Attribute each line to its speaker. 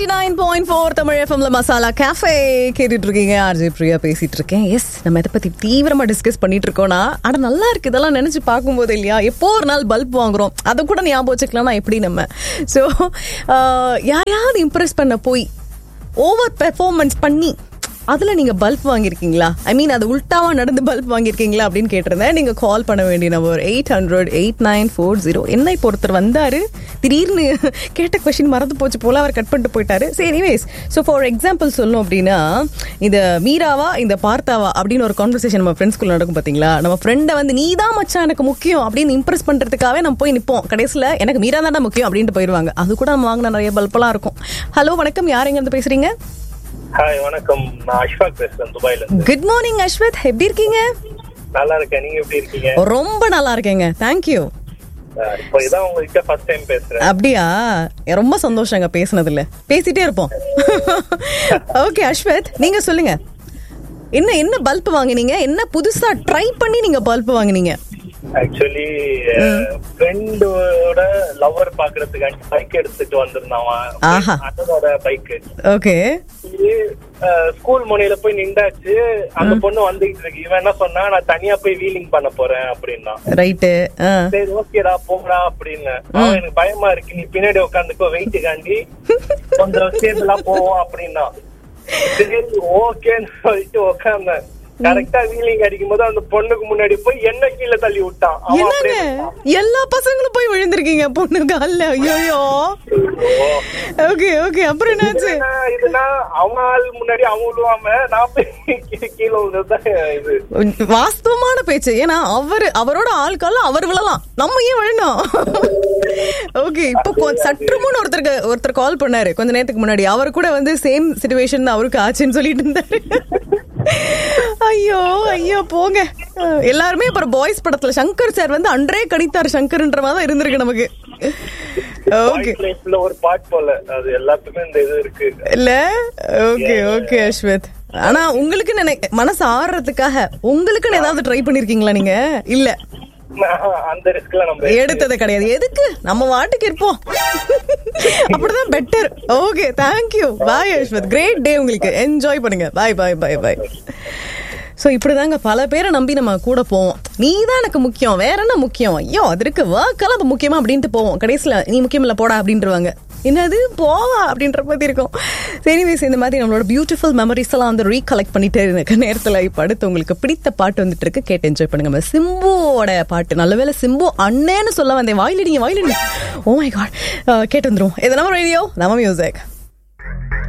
Speaker 1: Nine point four Tamil எஃப்எம்ல masala cafe கேட்டுட்டு இருக்கீங்க ஆர்ஜே பிரியா பேசிட்டு இருக்கேன் எஸ் நம்ம இதை பத்தி தீவிரமா டிஸ்கஸ் பண்ணிட்டு இருக்கோம்னா ஆனா நல்லா இருக்கு இதெல்லாம் நினைச்சு பார்க்கும்போது இல்லையா எப்போ ஒரு நாள் பல்ப் வாங்குறோம் அதை கூட ஞாபகம் வச்சுக்கலாம்னா எப்படி நம்ம ஸோ யாரையாவது இம்ப்ரெஸ் பண்ண போய் ஓவர் பெர்ஃபார்மன்ஸ் பண்ணி அதுல நீங்க பல்ப் வாங்கியிருக்கீங்களா ஐ மீன் அது உல்டாவா நடந்து பல்ப் வாங்கியிருக்கீங்களா அப்படின்னு கேட்டிருந்தேன் நீங்க கால் பண்ண வேண்டிய number eight hundred eight nine four zero என்ன இப்போ ஒருத்தர் வந்தாரு திடீர்னு கேட்ட கொஸ்டின் மறந்து போச்சு போல அவர் கட் பண்ணிட்டு போயிட்டாரு சரி எனிவேஸ் ஸோ ஃபார் எக்ஸாம்பிள் சொல்லணும் அப்படின்னா இந்த மீராவா இந்த பார்த்தாவா அப்படின்னு ஒரு கான்வர்சேஷன் நம்ம ஃப்ரெண்ட்ஸ்குள்ள நடக்கும் பாத்தீங்களா நம்ம ஃப்ரெண்டை வந்து நீ தான் மச்சான் எனக்கு முக்கியம் அப்படின்னு இம்ப்ரெஸ் பண்றதுக்காகவே நம்ம போய் நிப்போம் கடைசியில் எனக்கு மீரா தான் முக்கியம் அப்படின்ட்டு போயிடுவாங்க அது கூட நம்ம வாங்கின நிறைய பல்பெல்லாம் இருக்கும் ஹலோ வணக்கம் யார் எங்க இருந்து பேசுறீங்க
Speaker 2: ஹாய் வணக்கம் நான் அஷ்ஃபாக் பேசுறேன் துபாயில இருந்து
Speaker 1: குட் மார்னிங் அஸ்வத் எப்படி இருக்கீங்க
Speaker 2: நல்லா இருக்கேன் நீங்க எப்படி இருக்கீங்க
Speaker 1: ரொம்ப நல்லா இருக்கேங்க தேங்க்யூ
Speaker 2: அஹ் இப்போ இதான் உங்ககிட்ட ஃபர்ஸ்ட் டைம் பேசுறேன்
Speaker 1: அப்படியா ரொம்ப சந்தோஷங்க பேசுனதுல பேசிட்டே இருப்போம் ஓகே அஸ்வத் நீங்க சொல்லுங்க என்ன என்ன பல்ப் வாங்குனீங்க என்ன புதுசா ட்ரை பண்ணி நீங்க பல்ப் வாங்குனீங்க
Speaker 2: ஆக்சுவலி ஃப்ரெண்டோட லவர் பாக்குறதுக்காண்டி பைக் எடுத்துட்டு வந்திருந்தான்
Speaker 1: ஆஹா.
Speaker 2: அவன் அண்ணனோட பைக்
Speaker 1: ஓகே
Speaker 2: ஸ்கூல் முனையில போய் நின்றாச்சு அந்த பொண்ணு வந்துகிட்டு இருக்கு இவன் என்ன சொன்னா நான் தனியா போய் வீலிங் பண்ண போறேன் அப்படின்னா
Speaker 1: ரைட்டு
Speaker 2: சரி ஓகேடா போங்கடா அப்படின்னு அவன் எனக்கு பயமா இருக்கு நீ பின்னாடி உட்காந்துக்கோ வெயிட் காண்டி கொஞ்சம் சேர்ந்துலாம் போவோம் அப்படின்னா சரி ஓகேன்னு சொல்லிட்டு உட்காந்தேன் கரெக்டா வீலிங் அடிக்கும் போது அந்த பொண்ணுக்கு முன்னாடி போய் என்ன கீழே தள்ளி விட்டான் அவன்
Speaker 1: என்னங்க
Speaker 2: அப்படியே
Speaker 1: எல்லா பசங்களும் போய் விழுந்திருக்கீங்க பொண்ணு கால்ல ஐயோ ஓகே ஓகே அப்புறம் என்னாச்சு
Speaker 2: இதுனா இதுனா அவன் ஆள் முன்னாடி அவன் விழுவாம நான் போய் கீ- கீழே விழுந்ததுதான் இது
Speaker 1: வாஸ்தவமான பேச்சு ஏன்னா அவர் அவரோட ஆட்கள் அவர் விழலாம் நம்ம ஏன் விழணும் ஓகே இப்போ கொ- சற்று முன் ஒருத்தருக்கு ஒருத்தர் கால் பண்ணாரு கொஞ்ச நேரத்துக்கு முன்னாடி அவர் கூட வந்து சேம் சுச்சுவேஷன் அவருக்கு ஆச்சுன்னு சொல்லிட்டு இருந்தாரு ஐயோ ஐயோ போங்க அஹ், எல்லாருமே அப்புறம் பாய்ஸ் படத்துல சங்கர் சார் வந்து அன்றே கடித்தார் சங்கர்ன்ற மாதிரி தான் இருந்திருக்கு நமக்கு ஓகே
Speaker 2: Boys life-ல ஒரு பாட் போல அது எல்லாத்துக்கும் இந்த இது இருக்கு
Speaker 1: இல்ல ஓகே ஓகே அஸ்வத் ஆனா உங்களுக்கு நினை மனசு ஆடுறதுக்காக உங்களுக்குன்னு ஏதாவது ட்ரை பண்ணிருக்கீங்களா நீங்க இல்ல
Speaker 2: நான் அந்த ரிஸ்க்ல நம்ம
Speaker 1: எடுத்தது கிடையாது எதுக்கு நம்ம வாட்டுக்கு இருப்போம் அப்படிதான் better okay thank you bye Ashwath great day உங்களுக்கு என்ஜாய் பண்ணுங்க பாய் பாய் பாய் பாய் ஸோ இப்படிதாங்க பல பேரை நம்பி நம்ம கூட போவோம் நீ தான் எனக்கு முக்கியம் வேற என்ன முக்கியம் ஐயோ அது இருக்கு ஒர்க்கெல்லாம் அது முக்கியமா அப்படின்ட்டு போவோம் கடைசியில் நீ முக்கியம் இல்லை போடா அப்படின்றவாங்க என்னது போவா அப்படின்ற மாதிரி இருக்கும் எனிவேஸ் இந்த மாதிரி நம்மளோட பியூட்டிஃபுல் மெமரிஸ் எல்லாம் வந்து ரீகலெக்ட் பண்ணிட்டே இருக்க நேரத்தில் இப்போ அடுத்து உங்களுக்கு பிடித்த பாட்டு வந்துட்டு இருக்கு கேட்டு என்ஜாய் பண்ணுங்க நம்ம சிம்புவோட பாட்டு நல்ல வேளை சிம்பு அண்ணேன்னு சொல்ல வந்தேன் வாயிலடிங்க வாயிலடிங்க ஓ மை காட் கேட்டு வந்துரும் இது நம்ம ரேடியோ நம்ம மியூசிக்